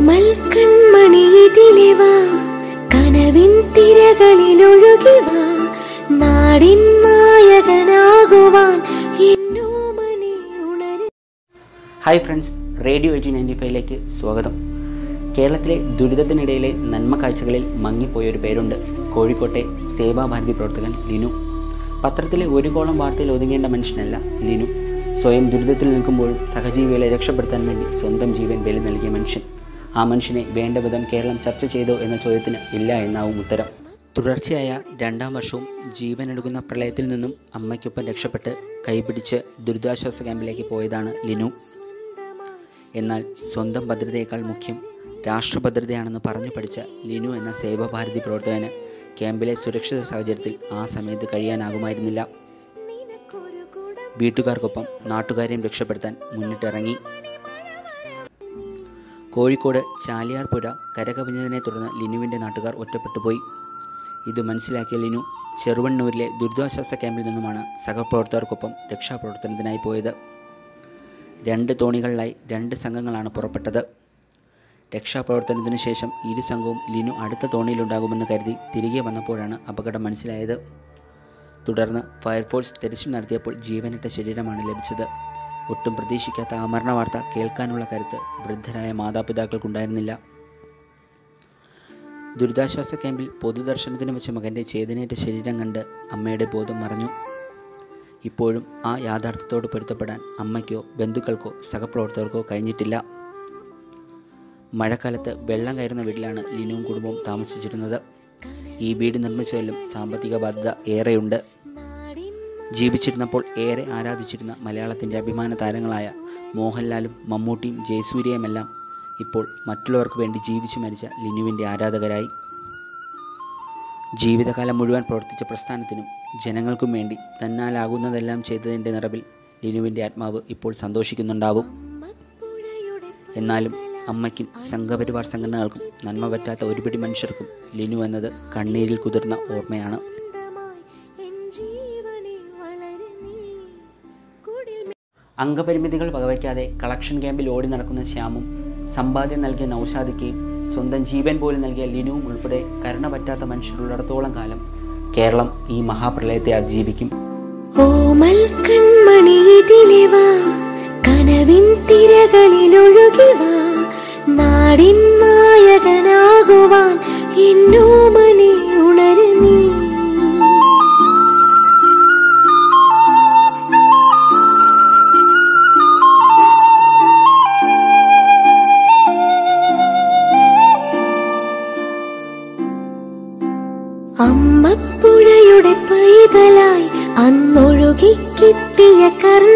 ഓമൽ കൺമണി ഇതിലെ വാ കനവിൻ തിരകളിൽ ഒഴുകി വാ നാടിൻ നായകനാകുവാൻ എന്നോമനെ ഉണരു hi friends radio eighty ninety ഫൈവിലേക്ക് സ്വാഗതം കേരളത്തിലെ ദുരിതത്തിനിടയിലെ നന്മ കാഴ്ചകളിൽ മങ്ങിപ്പോയ ഒരു പേരുണ്ട് കോഴിക്കോട്ടെ സേവാഭാരതി പ്രവർത്തകൻ ലിനു പത്രത്തിലെ ഒരു കോളം വാർത്തയിൽ ഒതുങ്ങേണ്ട മനുഷ്യനല്ല ലിനു സ്വയം ദുരിതത്തിൽ നിൽക്കുമ്പോഴും സഹജീവികളെ രക്ഷപ്പെടുത്താൻ വേണ്ടി സ്വന്തം ജീവൻ ബലി നൽകിയ മനുഷ്യൻ ആ മനുഷ്യനെ വേണ്ട വിധം കേരളം ചർച്ച ചെയ്തോ എന്ന ചോദ്യത്തിന് ഇല്ല എന്നാവും ഉത്തരം തുടർച്ചയായ രണ്ടാം വർഷവും ജീവനെടുക്കുന്ന പ്രളയത്തിൽ നിന്നും അമ്മയ്ക്കൊപ്പം രക്ഷപ്പെട്ട് കൈപിടിച്ച് ദുരിതാശ്വാസ ക്യാമ്പിലേക്ക് പോയതാണ് ലിനു എന്നാൽ സ്വന്തം ഭദ്രതയേക്കാൾ മുഖ്യം രാഷ്ട്രഭദ്രതയാണെന്ന് പറഞ്ഞു പഠിച്ച ലിനു എന്ന സേവാഭാരതി പ്രവർത്തകന് ക്യാമ്പിലെ സുരക്ഷിത സാഹചര്യത്തിൽ ആ സമയത്ത് കഴിയാനാകുമായിരുന്നില്ല വീട്ടുകാർക്കൊപ്പം നാട്ടുകാരെയും രക്ഷപ്പെടുത്താൻ മുന്നിട്ടിറങ്ങി കോഴിക്കോട് ചാലിയാർപുഴ കരകവിഞ്ഞതിനെ തുടർന്ന് ലിനുവിൻ്റെ നാട്ടുകാർ ഒറ്റപ്പെട്ടുപോയി ഇത് മനസ്സിലാക്കിയ ലിനു ചെറുവണ്ണൂരിലെ ദുരിതാശ്വാസ ക്യാമ്പിൽ നിന്നുമാണ് സഹപ്രവർത്തകർക്കൊപ്പം രക്ഷാപ്രവർത്തനത്തിനായി പോയത് രണ്ട് തോണികളിലായി രണ്ട് സംഘങ്ങളാണ് പുറപ്പെട്ടത് രക്ഷാപ്രവർത്തനത്തിന് ശേഷം ഇരു സംഘവും ലിനു അടുത്ത തോണിയിലുണ്ടാകുമെന്ന് കരുതി തിരികെ വന്നപ്പോഴാണ് അപകടം മനസ്സിലായത് തുടർന്ന് ഫയർഫോഴ്സ് തെരച്ചിൽ നടത്തിയപ്പോൾ ജീവനിട്ട ശരീരമാണ് ലഭിച്ചത് ഒട്ടും പ്രതീക്ഷിക്കാത്ത ആ മരണ വാർത്ത കേൾക്കാനുള്ള കരുത്ത് വൃദ്ധരായ മാതാപിതാക്കൾക്കുണ്ടായിരുന്നില്ല ദുരിതാശ്വാസ ക്യാമ്പിൽ പൊതുദർശനത്തിന് വെച്ച മകൻ്റെ ചേതനേറ്റ ശരീരം കണ്ട് അമ്മയുടെ ബോധം മറഞ്ഞു ഇപ്പോഴും ആ യാഥാർത്ഥ്യത്തോട് പൊരുത്തപ്പെടാൻ അമ്മയ്ക്കോ ബന്ധുക്കൾക്കോ സഹപ്രവർത്തകർക്കോ കഴിഞ്ഞിട്ടില്ല മഴക്കാലത്ത് വെള്ളം കയറുന്ന വീട്ടിലാണ് ലിനുവും കുടുംബവും താമസിച്ചിരുന്നത് ഈ വീട് നിർമ്മിച്ചതിലും സാമ്പത്തിക ബാധ്യത ഏറെയുണ്ട് ജീവിച്ചിരുന്നപ്പോൾ ഏറെ ആരാധിച്ചിരുന്ന മലയാളത്തിൻ്റെ അഭിമാന താരങ്ങളായ മോഹൻലാലും മമ്മൂട്ടിയും ജയസൂര്യയുമെല്ലാം ഇപ്പോൾ മറ്റുള്ളവർക്ക് വേണ്ടി ജീവിച്ചു മരിച്ച ലിനുവിൻ്റെ ആരാധകരായി ജീവിതകാലം മുഴുവൻ പ്രവർത്തിച്ച പ്രസ്ഥാനത്തിനും ജനങ്ങൾക്കും വേണ്ടി തന്നാലാകുന്നതെല്ലാം ചെയ്തതിൻ്റെ നിറവിൽ ലിനുവിൻ്റെ ആത്മാവ് ഇപ്പോൾ സന്തോഷിക്കുന്നുണ്ടാവും എന്നാലും അമ്മയ്ക്കും സംഘപരിവാർ സംഘടനകൾക്കും നന്മ പറ്റാത്ത ഒരുപിടി മനുഷ്യർക്കും ലിനു എന്നത് കണ്ണീരിൽ കുതിർന്ന ഓർമ്മയാണ് അംഗപരിമിതികൾ വകവയ്ക്കാതെ കളക്ഷൻ ക്യാമ്പിൽ ഓടി നടക്കുന്ന ശ്യാമും സമ്പാദ്യം നൽകിയ നൌഷാദിക്കയും സ്വന്തം ജീവൻ പോലും നൽകിയ ലിനുവും ഉൾപ്പെടെ കരുണ പറ്റാത്ത മനുഷ്യരുള്ളിടത്തോളം കാലം കേരളം ഈ മഹാപ്രളയത്തെ അതിജീവിക്കും ഓമൽ കൺമണി ഇതിലെ വാ കനവിൻ തിരകളിൽ ഒഴുകി വാ നാടിൻ നായകനാകുവാൻ എന്നോമനെ ഉണരു നീ അമ്മപ്പുഴയുടെ പൈതലായി അന്നൊഴുകി കിട്ടിയ കർണ